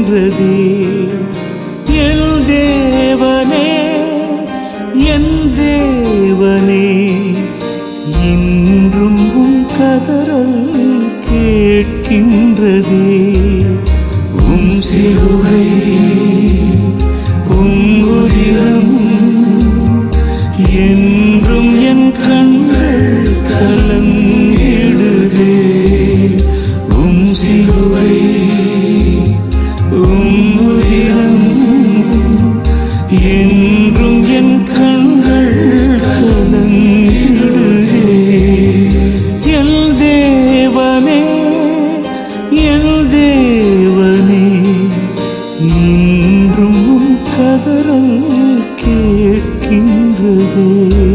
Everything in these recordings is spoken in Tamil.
கேட்கின்றதே என் தேவனே என் தேவனே இன்றும் உம் கதறல் கேட்கின்றதே உம் சிலுவை உம் உதிரம் என்றும் என் கண்கள் கலங்கிடுதே உம் சிலுவை உம் உதிரம் என்றும் என் கண்கள் கலங்கிடுதே என் தேவனே என் தேவனே இன்றும் உம் கதறல் கேட்கின்றதே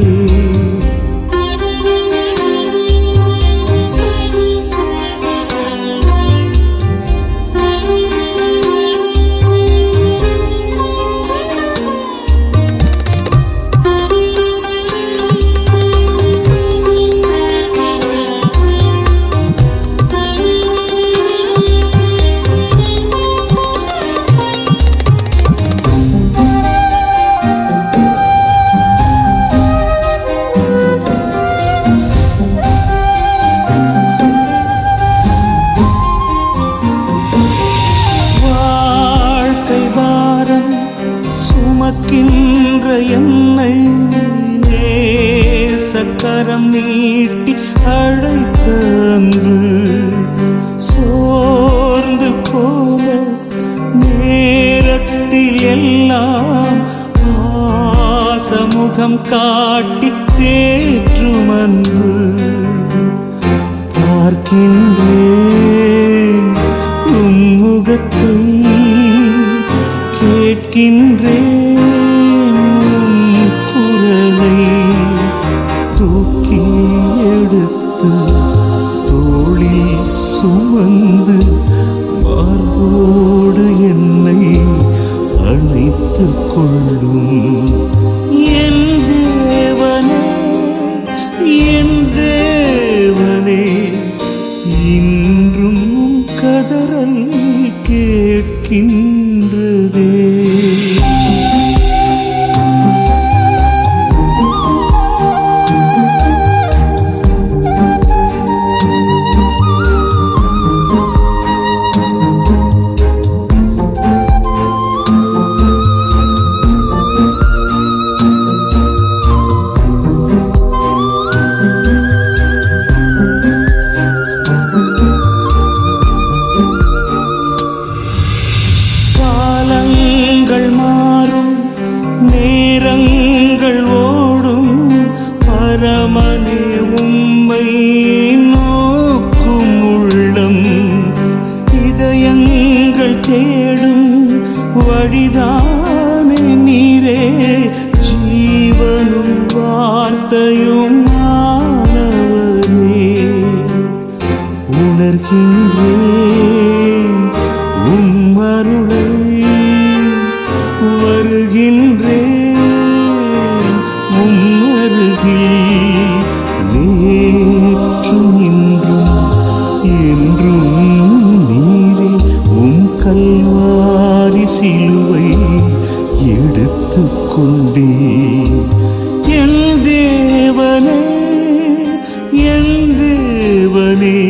வாழ்க்கை பாரம் சுமக்கின்ற என்னை நேசக்கரம் நீட்டி அழைத்த அன்பு சோர்ந்து போல நேரத்தில் எல்லாம் பாசமுகம் காட்டி தேற்றும் அன்பு பார்க்கின்றேன் உம் முகத்தை கேட்கின்றேன் உம் குரலை தூக்கி எடுத்து தோளில் சுமந்து மார்போடு என்னை அணைத்துக் கொள்ளும் என் தேவனே என் தேவனே இன்றும் உம் கதறல் கேட்கின்றதே காலங்கள் மாறும் நேரங்கள் ஓடும் பரமனே உம்மை நோக்கும் உள்ளம் இதயங்கள் தேடும் வழிதானே நீரே ஜீவனும் வார்த்தையும் ஆனவரே உணர்கின்றேன் உம் அருளை வருகின்றேன் உம் அருகில் நேற்றும் இன்றும் என்றும் நீரே உம் கல்வாரி சிலுவை எடுத்துக்கொண்டே என் தேவனே என் தேவனே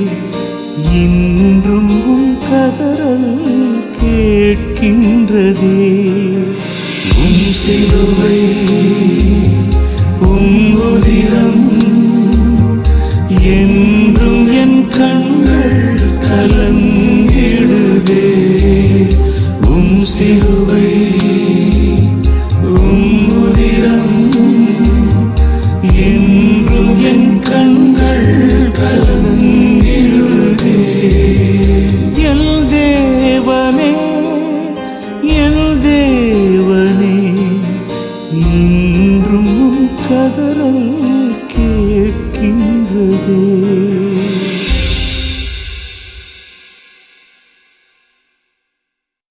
இன்றும் உம் கதறல் கேட்கின்றதே உம் சிலுவை உம் உதிரம் என்றும் என் கண்கள் கலங்கிடுதே உம் சிலுவை உம் உதிரம் என்றும் என் கண்கள் கலங்கிடுதே என் தேவனே என் தேவனே இன்றும் உம் கதறல் கேட்கின்றதே